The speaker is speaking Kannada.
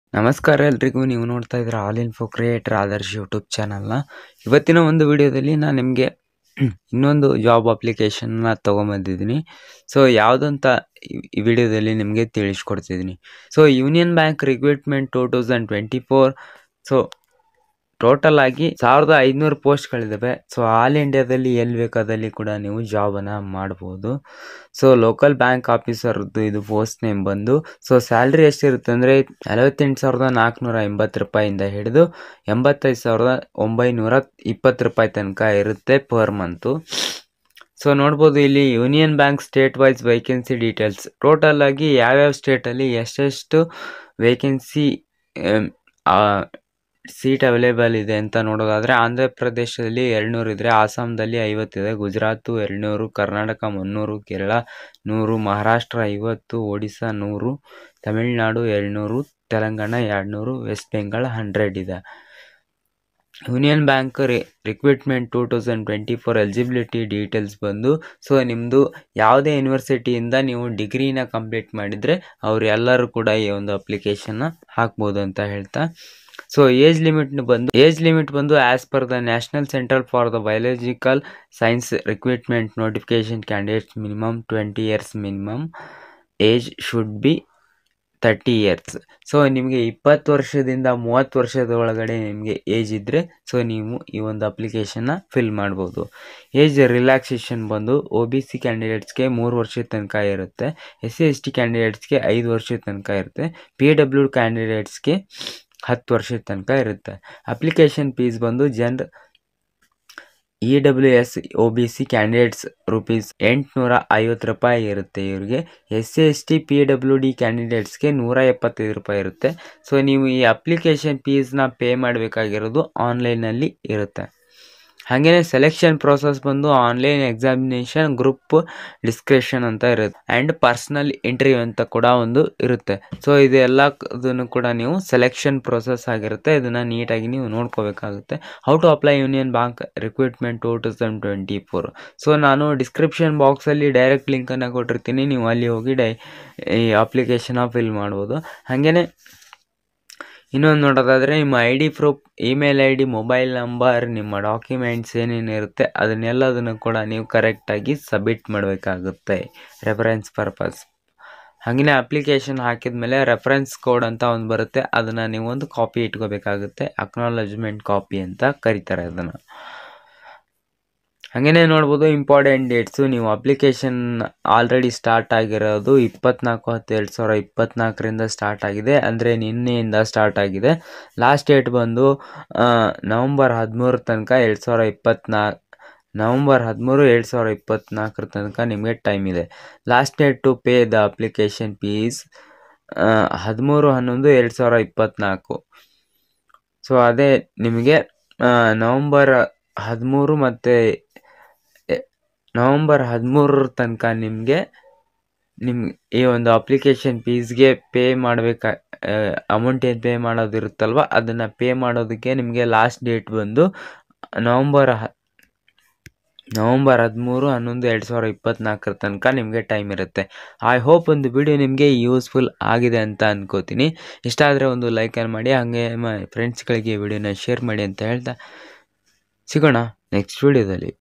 ನಮಸ್ಕಾರ ಎಲ್ರಿಗೂ ನೀವು ನೋಡ್ತಾ ಇದ್ದೀರ all info creator Adarsh YouTube ಚಾನಲ್ನ ಇವತ್ತಿನ ಒಂದು ವಿಡಿಯೋದಲ್ಲಿ ನಾನು ನಿಮಗೆ ಇನ್ನೊಂದು ಜಾಬ್ ಅಪ್ಲಿಕೇಶನ್ನ ತೊಗೊಂಬಂದಿದ್ದೀನಿ ಸೊ ಯಾವುದಂತ ಈ ವಿಡಿಯೋದಲ್ಲಿ ನಿಮಗೆ ತಿಳಿಸ್ಕೊಡ್ತಿದ್ದೀನಿ so Union Bank recruitment two thousand twenty four so total ಆಗಿ ಸಾವಿರದ ಐದುನೂರು ಪೋಸ್ಟ್ಗಳಿದ್ದಾವೆ ಸೊ ಆಲ್ ಇಂಡಿಯಾದಲ್ಲಿ ಎಲ್ಲಿ ಬೇಕಾದಲ್ಲಿ ಕೂಡ ನೀವು ಜಾಬನ್ನು ಮಾಡ್ಬೋದು ಸೊ ಲೋಕಲ್ ಬ್ಯಾಂಕ್ ಆಫೀಸರ್ದು ಇದು ಪೋಸ್ಟ್ ನೇಮ್ ಬಂದು ಸೊ ಸ್ಯಾಲ್ರಿ ಎಷ್ಟಿರುತ್ತೆ ಅಂದರೆ ನಲವತ್ತೆಂಟು ಸಾವಿರದ ನಾಲ್ಕುನೂರ ಎಂಬತ್ತು ರೂಪಾಯಿಂದ ಹಿಡಿದು ಎಂಬತ್ತೈದು ಸಾವಿರದ ಒಂಬೈನೂರ ಇಪ್ಪತ್ತು ರೂಪಾಯಿ ತನಕ ಇರುತ್ತೆ ಪರ್ ಮಂತು ಸೊ ನೋಡ್ಬೋದು ಇಲ್ಲಿ Union Bank state wise vacancy details total ಆಗಿ ಯಾವ್ಯಾವ ಸ್ಟೇಟಲ್ಲಿ ಎಷ್ಟೆಷ್ಟು ವೇಕೆನ್ಸಿ ಸೀಟ್ ಅವೈಲೇಬಲ್ ಇದೆ ಅಂತ ನೋಡೋದಾದರೆ ಆಂಧ್ರ ಪ್ರದೇಶದಲ್ಲಿ ಎರಡುನೂರು ಇದ್ದರೆ ಆಸಾಮದಲ್ಲಿ ಐವತ್ತಿದೆ ಗುಜರಾತು ಎರಡುನೂರು ಕರ್ನಾಟಕ ಮುನ್ನೂರು ಕೇರಳ ನೂರು ಮಹಾರಾಷ್ಟ್ರ ಐವತ್ತು ಒಡಿಸ್ಸಾ ನೂರು ತಮಿಳುನಾಡು ಎರಡುನೂರು ತೆಲಂಗಾಣ ಎರಡುನೂರು ವೆಸ್ಟ್ ಬೆಂಗಾಲ್ ಹಂಡ್ರೆಡ್ ಇದೆ Union Bank re recruitment two thousand twenty four eligibility details ಬಂದು ಸೊ ನಿಮ್ಮದು ಯಾವುದೇ ಯೂನಿವರ್ಸಿಟಿಯಿಂದ ನೀವು ಡಿಗ್ರಿನ ಕಂಪ್ಲೀಟ್ ಮಾಡಿದರೆ ಅವ್ರು ಎಲ್ಲರೂ ಕೂಡ ಈ ಒಂದು ಅಪ್ಲಿಕೇಶನ್ನ ಹಾಕ್ಬೋದು ಅಂತ ಹೇಳ್ತಾ ಸೊ ಏಜ್ ಲಿಮಿಟ್ ಬಂದು ಏಜ್ ಲಿಮಿಟ್ ಬಂದು as per the National Centre for the Biological Science recruitment notification candidates minimum twenty years minimum age should be thirty years so ನಿಮಗೆ ಇಪ್ಪತ್ತು ವರ್ಷದಿಂದ ಮೂವತ್ತು ವರ್ಷದ ಒಳಗಡೆ ನಿಮಗೆ ಏಜ್ ಇದ್ದರೆ ಸೊ ನೀವು ಈ ಒಂದು ಅಪ್ಲಿಕೇಶನ್ನ ಫಿಲ್ ಮಾಡ್ಬೋದು ಏಜ್ ರಿಲ್ಯಾಕ್ಸೇಷನ್ ಬಂದು ಒ ಬಿ ಸಿ ಕ್ಯಾಂಡಿಡೇಟ್ಸ್ಗೆ ಮೂರು ವರ್ಷದ ತನಕ ಇರುತ್ತೆ ಎಸ್ ಸಿ ಎಸ್ ಟಿ ಕ್ಯಾಂಡಿಡೇಟ್ಸ್ಗೆ ಐದು ವರ್ಷದ ತನಕ ಇರುತ್ತೆ ಪಿ ಡಬ್ಲ್ಯೂ ಕ್ಯಾಂಡಿಡೇಟ್ಸ್ಗೆ ಹತ್ತು ವರ್ಷದ ತನಕ ಇರುತ್ತೆ ಅಪ್ಲಿಕೇಶನ್ ಫೀಸ್ ಬಂದು ಜನರ E W S O B C candidates rupees ಎಂಟುನೂರ ಐವತ್ತು ರೂಪಾಯಿ ಇರುತ್ತೆ ಇವ್ರಿಗೆ S C S T P W D ಕ್ಯಾಂಡಿಡೇಟ್ಸ್ಗೆ ನೂರ ಎಪ್ಪತ್ತೈದು ರೂಪಾಯಿ ಇರುತ್ತೆ ಸೊ ನೀವು ಈ ಅಪ್ಲಿಕೇಶನ್ ಫೀಸ್ನ ಪೇ ಮಾಡಬೇಕಾಗಿರೋದು ಆನ್ಲೈನಲ್ಲಿ ಇರುತ್ತೆ ಹಾಗೆಯೇ ಸೆಲೆಕ್ಷನ್ ಪ್ರೋಸೆಸ್ ಬಂದು ಆನ್ಲೈನ್ ಎಕ್ಸಾಮಿನೇಷನ್ ಗ್ರೂಪ್ ಡಿಸ್ಕ್ರಿಪ್ಷನ್ ಅಂತ ಇರುತ್ತೆ ಆ್ಯಂಡ್ ಪರ್ಸ್ನಲ್ ಇಂಟರ್ವ್ಯೂ ಅಂತ ಕೂಡ ಒಂದು ಇರುತ್ತೆ ಸೊ ಇದೆಲ್ಲ ಅದನ್ನು ಕೂಡ ನೀವು ಸೆಲೆಕ್ಷನ್ ಪ್ರೋಸೆಸ್ ಆಗಿರುತ್ತೆ ಇದನ್ನು ನೀಟಾಗಿ ನೀವು ನೋಡ್ಕೋಬೇಕಾಗುತ್ತೆ how to apply Union Bank recruitment two thousand twenty four so ನಾನು ಡಿಸ್ಕ್ರಿಪ್ಷನ್ ಬಾಕ್ಸಲ್ಲಿ ಡೈರೆಕ್ಟ್ ಲಿಂಕನ್ನು ಕೊಟ್ಟಿರ್ತೀನಿ ನೀವು ಅಲ್ಲಿ ಹೋಗಿ ಡೈ ಈ ಅಪ್ಲಿಕೇಶನ್ನ ಫಿಲ್ ಮಾಡ್ಬೋದು ಹಾಗೆಯೇ ಇನ್ನೊಂದು ನೋಡೋದಾದರೆ ನಿಮ್ಮ I D proof email I D mobile number ನಿಮ್ಮ ಡಾಕ್ಯುಮೆಂಟ್ಸ್ ಏನೇನಿರುತ್ತೆ ಅದನ್ನೆಲ್ಲದನ್ನು ಕೂಡ ನೀವು ಕರೆಕ್ಟಾಗಿ ಸಬ್ಮಿಟ್ ಮಾಡಬೇಕಾಗುತ್ತೆ ರೆಫರೆನ್ಸ್ ಪರ್ಪಸ್ ಹಾಗೆಯೇ ಅಪ್ಲಿಕೇಶನ್ ಹಾಕಿದ ಮೇಲೆ ರೆಫರೆನ್ಸ್ ಕೋಡ್ ಅಂತ ಒಂದು ಬರುತ್ತೆ ಅದನ್ನು ನೀವು ಒಂದು ಕಾಪಿ ಇಟ್ಕೋಬೇಕಾಗುತ್ತೆ ಅಕ್ನಾಲಜ್ಮೆಂಟ್ ಕಾಪಿ ಅಂತ ಕರೀತಾರೆ ಅದನ್ನು ಹಾಗೆಯೇ ನೋಡ್ಬೋದು ಇಂಪಾರ್ಟೆಂಟ್ ಡೇಟ್ಸು ನೀವು ಅಪ್ಲಿಕೇಶನ್ ಆಲ್ರೆಡಿ ಸ್ಟಾರ್ಟ್ ಆಗಿರೋದು ಇಪ್ಪತ್ನಾಲ್ಕು ಹತ್ತು ಎರಡು ಸಾವಿರ ಇಪ್ಪತ್ನಾಲ್ಕರಿಂದ ಸ್ಟಾರ್ಟ್ ಆಗಿದೆ ಅಂದರೆ ನಿನ್ನೆಯಿಂದ ಸ್ಟಾರ್ಟ್ ಆಗಿದೆ ಲಾಸ್ಟ್ ಡೇಟ್ ಬಂದು ನವಂಬರ್ ಹದಿಮೂರು ತನಕ ಎರಡು ಸಾವಿರ ಇಪ್ಪತ್ನಾಲ್ಕು ನವಂಬರ್ ಹದಿಮೂರು ಎರಡು ಸಾವಿರ ಇಪ್ಪತ್ನಾಲ್ಕರ ತನಕ ನಿಮಗೆ ಟೈಮ್ ಇದೆ last date to pay the application fees ಹದಿಮೂರು ಹನ್ನೊಂದು ಎರಡು ಸಾವಿರ ಇಪ್ಪತ್ನಾಲ್ಕು ಸೊ ಅದೇ ನಿಮಗೆ ನವಂಬರ್ ಹದಿಮೂರು ಮತ್ತು ನವಂಬರ್ ಹದಿಮೂರರ ತನಕ ನಿಮಗೆ ನಿಮ್ಮ ಈ ಒಂದು ಅಪ್ಲಿಕೇಶನ್ ಫೀಸ್ಗೆ ಪೇ ಮಾಡಬೇಕಾ ಅಮೌಂಟ್ ಏನು ಪೇ ಮಾಡೋದಿರುತ್ತಲ್ವ ಅದನ್ನು ಪೇ ಮಾಡೋದಕ್ಕೆ ನಿಮಗೆ ಲಾಸ್ಟ್ ಡೇಟ್ ಬಂದು ನವಂಬರ್ ಹ ನವಂಬರ್ ಹದಿಮೂರು ಹನ್ನೊಂದು ಎರಡು ಸಾವಿರ ಇಪ್ಪತ್ನಾಲ್ಕರ ತನಕ ನಿಮಗೆ ಟೈಮ್ ಇರುತ್ತೆ ಐ ಹೋಪ್ ಒಂದು ವಿಡಿಯೋ ನಿಮಗೆ ಯೂಸ್ಫುಲ್ ಆಗಿದೆ ಅಂತ ಅನ್ಕೋತೀನಿ ಇಷ್ಟ ಆದರೆ ಒಂದು ಲೈಕನ್ನು ಮಾಡಿ ಹಾಗೆ ಫ್ರೆಂಡ್ಸ್ಗಳಿಗೆ ವಿಡಿಯೋನ ಶೇರ್ ಮಾಡಿ ಅಂತ ಹೇಳ್ತಾ ಸಿಗೋಣ ನೆಕ್ಸ್ಟ್ ವಿಡಿಯೋದಲ್ಲಿ